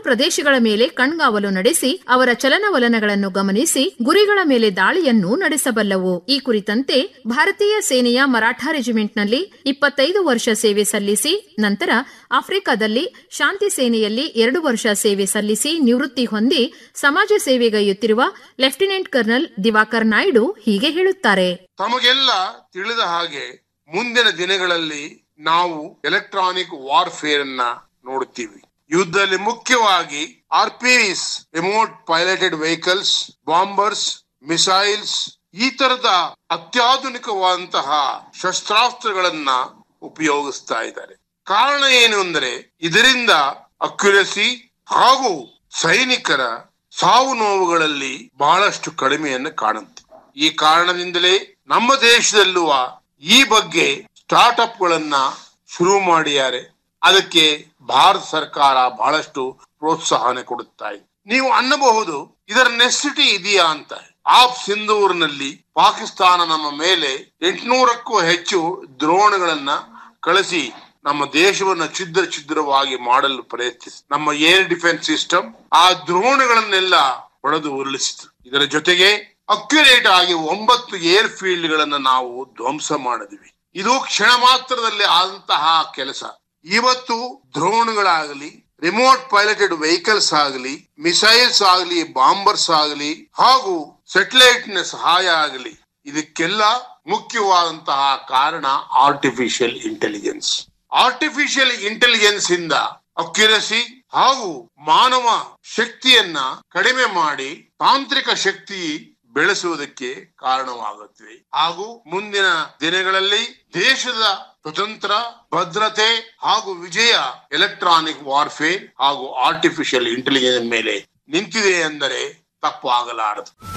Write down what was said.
ಪ್ರದೇಶಗಳ ಮೇಲೆ ಕಣ್ಗಾವಲು ನಡೆಸಿ ಅವರ ಚಲನವಲನಗಳನ್ನು ಗಮನಿಸಿ ಗುರಿಗಳ ಮೇಲೆ ದಾಳಿಯನ್ನು ನಡೆಸಬಲ್ಲವು ಈ ಕುರಿತಂತೆ ಭಾರತೀಯ ಸೇನೆಯ ಮರಾಠ ರೆಜಿಮೆಂಟ್ನಲ್ಲಿ ಇಪ್ಪತ್ತೈದು ವರ್ಷ ಸೇವೆ ಸಲ್ಲಿಸಿ ನಂತರ ಆಫ್ರಿಕಾದಲ್ಲಿ ಶಾಂತಿ ಸೇನೆಯಲ್ಲಿ ಎರಡು ವರ್ಷ ಸೇವೆ ಸಲ್ಲಿಸಿ ನಿವೃತ್ತಿ ಹೊಂದಿ ಸಮಾಜ ಸೇವೆಗೈಯುತ್ತಿರುವ ಲೆಫ್ಟಿನೆಂಟ್ ಕರ್ನಲ್ ದಿವಾಕರ್ ನಾಯ್ಡು ಹೀಗೆ ಹೇಳುತ್ತಾರೆ ತಮಗೆಲ್ಲ ತಿಳಿದ ಹಾಗೆ ಮುಂದಿನ ದಿನಗಳಲ್ಲಿ ನಾವು ಎಲೆಕ್ಟ್ರಾನಿಕ್ ವಾರ್ಫೇರ್ ಅನ್ನ ನೋಡುತ್ತೀವಿ ಯುದ್ಧದಲ್ಲಿ ಮುಖ್ಯವಾಗಿ RPVs remote piloted vehicles bombers missiles ಈ ತರದ ಅತ್ಯಾಧುನಿಕವಾದಂತಹ ಶಸ್ತ್ರಾಸ್ತ್ರಗಳನ್ನ ಉಪಯೋಗಿಸ್ತಾ ಇದ್ದಾರೆ ಕಾರಣ ಏನು ಅಂದ್ರೆ ಇದರಿಂದ ಅಕ್ಯುರಸಿ ಹಾಗೂ ಸೈನಿಕರ ಸಾವು ನೋವುಗಳಲ್ಲಿ ಬಹಳಷ್ಟು ಕಡಿಮೆಯನ್ನು ಕಾಣುತ್ತೆ ಈ ಕಾರಣದಿಂದಲೇ ನಮ್ಮ ದೇಶದಲ್ಲೂ ಈ ಬಗ್ಗೆ ಸ್ಟಾರ್ಟ್ಅಪ್ ಗಳನ್ನ ಶುರು ಮಾಡಿದ್ದಾರೆ ಅದಕ್ಕೆ ಭಾರತ ಸರ್ಕಾರ ಬಹಳಷ್ಟು ಪ್ರೋತ್ಸಾಹನೆ ಕೊಡುತ್ತಾ ಇದೆ ನೀವು ಅನ್ನಬಹುದು ಇದರ ನೆಸಿಟಿ ಇದೆಯಾ ಅಂತ ಆಪ್ ಸಿಂಧೂರ್ನಲ್ಲಿ ಪಾಕಿಸ್ತಾನ ನಮ್ಮ ಮೇಲೆ ಎಂಟುನೂರಕ್ಕೂ ಹೆಚ್ಚು ದ್ರೋಣಗಳನ್ನ ಕಳಿಸಿ ನಮ್ಮ ದೇಶವನ್ನ ಛಿದ್ರ ಛಿದ್ರವಾಗಿ ಮಾಡಲು ಪ್ರಯತ್ನಿಸಿ ನಮ್ಮ ಏರ್ ಡಿಫೆನ್ಸ್ ಸಿಸ್ಟಮ್ ಆ ದ್ರೋಣಗಳನ್ನೆಲ್ಲ ಹೊಡೆದು ಉರುಳಿಸಿತು ಇದರ ಜೊತೆಗೆ ಅಕ್ಯುರೇಟ್ ಆಗಿ ಒಂಬತ್ತು ಏರ್ ಫೀಲ್ಡ್ ಗಳನ್ನ ನಾವು ಧ್ವಂಸ ಮಾಡಿದ್ವಿ ಇದು ಕ್ಷಣ ಮಾತ್ರದಲ್ಲಿ ಆದಂತಹ ಕೆಲಸ ಇವತ್ತು ದ್ರೋಣಗಳಾಗಲಿ ರಿಮೋಟ್ ಪೈಲಟೆಡ್ ವೆಹಿಕಲ್ಸ್ ಆಗಲಿ ಮಿಸೈಲ್ಸ್ ಆಗಲಿ ಬಾಂಬರ್ಸ್ ಆಗಲಿ ಹಾಗೂ ಸೆಟಲೈಟ್ ನ ಸಹಾಯ ಆಗಲಿ ಇದಕ್ಕೆಲ್ಲ ಮುಖ್ಯವಾದಂತಹ ಕಾರಣ ಆರ್ಟಿಫಿಷಿಯಲ್ ಇಂಟೆಲಿಜೆನ್ಸ್ ಆರ್ಟಿಫಿಷಿಯಲ್ ಇಂಟೆಲಿಜೆನ್ಸ್ ಇಂದ ಅಕ್ಯುರಸಿ ಹಾಗೂ ಮಾನವ ಶಕ್ತಿಯನ್ನ ಕಡಿಮೆ ಮಾಡಿ ತಾಂತ್ರಿಕ ಶಕ್ತಿ ಬೆಳೆಸುವುದಕ್ಕೆ ಕಾರಣವಾಗುತ್ತವೆ ಹಾಗೂ ಮುಂದಿನ ದಿನಗಳಲ್ಲಿ ದೇಶದ ಸ್ವತಂತ್ರ ಭದ್ರತೆ ಹಾಗೂ ವಿಜಯ ಎಲೆಕ್ಟ್ರಾನಿಕ್ ವಾರ್ಫೇರ್ ಹಾಗೂ ಆರ್ಟಿಫಿಷಿಯಲ್ ಇಂಟೆಲಿಜೆನ್ಸ್ ಮೇಲೆ ನಿಂತಿದೆ ಎಂದರೆ ತಪ್ಪು ಆಗಲಾರದು